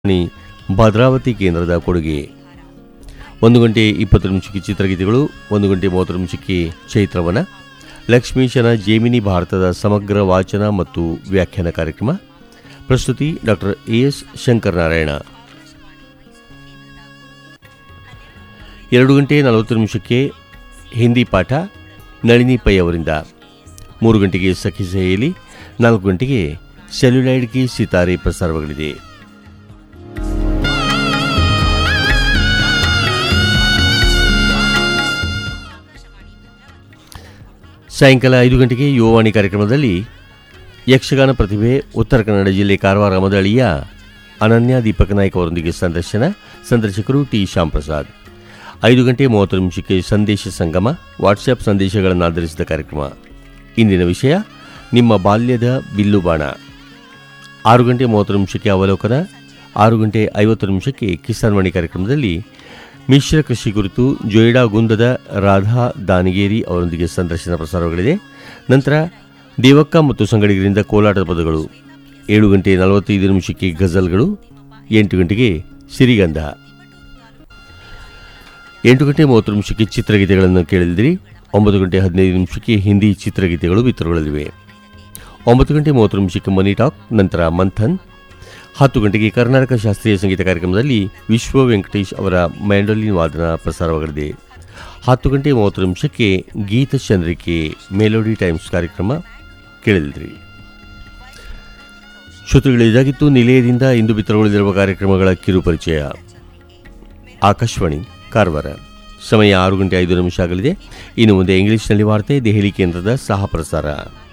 ಣಿ ಭದ್ರಾವತಿ ಕೇಂದ್ರದ ಕೊಡುಗೆ ಒಂದು ಗಂಟೆ ಇಪ್ಪತ್ತು ನಿಮಿಷಕ್ಕೆ ಚಿತ್ರಗೀತೆಗಳು ಒಂದು ಗಂಟೆ ಮೂವತ್ತು ನಿಮಿಷಕ್ಕೆ ಚೈತ್ರವನ ಲಕ್ಷ್ಮೀಶನ ಜೇಮಿನಿ ಭಾರತದ ಸಮಗ್ರ ವಾಚನ ಮತ್ತು ವ್ಯಾಖ್ಯಾನ ಕಾರ್ಯಕ್ರಮ ಪ್ರಸ್ತುತಿ ಡಾಕ್ಟರ್ ಎ ಎಸ್ ಶಂಕರನಾರಾಯಣ ಎರಡು ಗಂಟೆ ನಲವತ್ತು ನಿಮಿಷಕ್ಕೆ ಹಿಂದಿ ಪಾಠ ನಳಿನಿ ಪೈ ಅವರಿಂದ ಮೂರು ಗಂಟೆಗೆ ಸಖಿ ಸಹೇಲಿ ನಾಲ್ಕು ಗಂಟೆಗೆ ಸೆಲ್ಯುಲೈಡ್ ಕಿ ಸಿತಾರೆ ಪ್ರಸಾರವಾಗಲಿದೆ ಸಾಯಂಕಾಲ ಐದು ಗಂಟೆಗೆ ಯುವವಾಣಿ ಕಾರ್ಯಕ್ರಮದಲ್ಲಿ ಯಕ್ಷಗಾನ ಪ್ರತಿಭೆ ಉತ್ತರ ಕನ್ನಡ ಜಿಲ್ಲೆ ಕಾರವಾರ ಮದಳಿಯ ಅನನ್ಯ ದೀಪಕ್ ನಾಯ್ಕ ಅವರೊಂದಿಗೆ ಸಂದರ್ಶನ ಸಂದರ್ಶಕರು ಟಿ ಶ್ಯಾಮ್ ಪ್ರಸಾದ್ ಐದು ಗಂಟೆ ಮೂವತ್ತು ನಿಮಿಷಕ್ಕೆ ಸಂದೇಶ ಸಂಗಮ ವಾಟ್ಸ್ಆಪ್ ಸಂದೇಶಗಳನ್ನು ಆಧರಿಸಿದ ಕಾರ್ಯಕ್ರಮ ಇಂದಿನ ವಿಷಯ ನಿಮ್ಮ ಬಾಲ್ಯದ ಬಿಲ್ಲು ಬಾಣ ಆರು ಗಂಟೆ ಮೂವತ್ತು ನಿಮಿಷಕ್ಕೆ ಅವಲೋಕನ ಆರು ಗಂಟೆ ಐವತ್ತು ನಿಮಿಷಕ್ಕೆ ಕಿಸಾನ್ ವಾಣಿ ಕಾರ್ಯಕ್ರಮದಲ್ಲಿ ಮಿಶ್ರ ಕೃಷಿ ಕುರಿತು ಜೊಯ್ಡಾ ಗುಂದದ ರಾಧಾ ದಾನಿಗೇರಿ ಅವರೊಂದಿಗೆ ಸಂದರ್ಶನ ಪ್ರಸಾರವಾಗಲಿದೆ ನಂತರ ದೇವಕ್ಕ ಮತ್ತು ಸಂಗಡಿಗರಿಂದ ಕೋಲಾಟದ ಪದಗಳು ಏಳು ಗಂಟೆ ನಲವತ್ತೈದು ನಿಮಿಷಕ್ಕೆ ಗಜಲ್ಗಳು ಎಂಟು ಗಂಟೆಗೆ ಸಿರಿಗಂಧ ಎಂಟು ಗಂಟೆ ಮೂವತ್ತು ನಿಮಿಷಕ್ಕೆ ಚಿತ್ರಗೀತೆಗಳನ್ನು ಕೇಳಿದಿರಿ ಒಂಬತ್ತು ಗಂಟೆ ಹದಿನೈದು ನಿಮಿಷಕ್ಕೆ ಹಿಂದಿ ಚಿತ್ರಗೀತೆಗಳು ಬಿತ್ತರಗೊಳ್ಳಲಿವೆ ಒಂಬತ್ತು ಗಂಟೆ ಮೂವತ್ತು ನಿಮಿಷಕ್ಕೆ ಮನಿ ಟಾಕ್ ನಂತರ ಮಂಥನ್ ಹತ್ತು ಗಂಟೆಗೆ ಕರ್ನಾಟಕ ಶಾಸ್ತ್ರೀಯ ಸಂಗೀತ ಕಾರ್ಯಕ್ರಮದಲ್ಲಿ ವಿಶ್ವ ವೆಂಕಟೇಶ್ ಅವರ ಮ್ಯಾಂಡೋಲಿನ್ ವಾದನ ಪ್ರಸಾರವಾಗಲಿದೆ ಹತ್ತು ಗಂಟೆ ಮೂವತ್ತು ನಿಮಿಷಕ್ಕೆ ಗೀತ ಚಂದ್ರಿಕೆ ಮೆಲೋಡಿ ಟೈಮ್ಸ್ ಕಾರ್ಯಕ್ರಮ ಕೇಳಿದ್ರಿ ಶ್ರೋತೃಗಳು ಇದಾಗಿತ್ತು ನಿಲಯದಿಂದ ಇಂದು ಬಿತ್ತರಗೊಳ್ಳಲಿರುವ ಕಾರ್ಯಕ್ರಮಗಳ ಕಿರು ಪರಿಚಯ ಆಕಾಶವಾಣಿ ಕಾರವಾರ ಸಮಯ ಆರು ಗಂಟೆ ಐದು ನಿಮಿಷ ಆಗಲಿದೆ ಇನ್ನು ಮುಂದೆ ಇಂಗ್ಲಿಷ್ನಲ್ಲಿ ವಾರ್ತೆ ದೆಹಲಿ ಕೇಂದ್ರದ ಸಹ ಪ್ರಸಾರ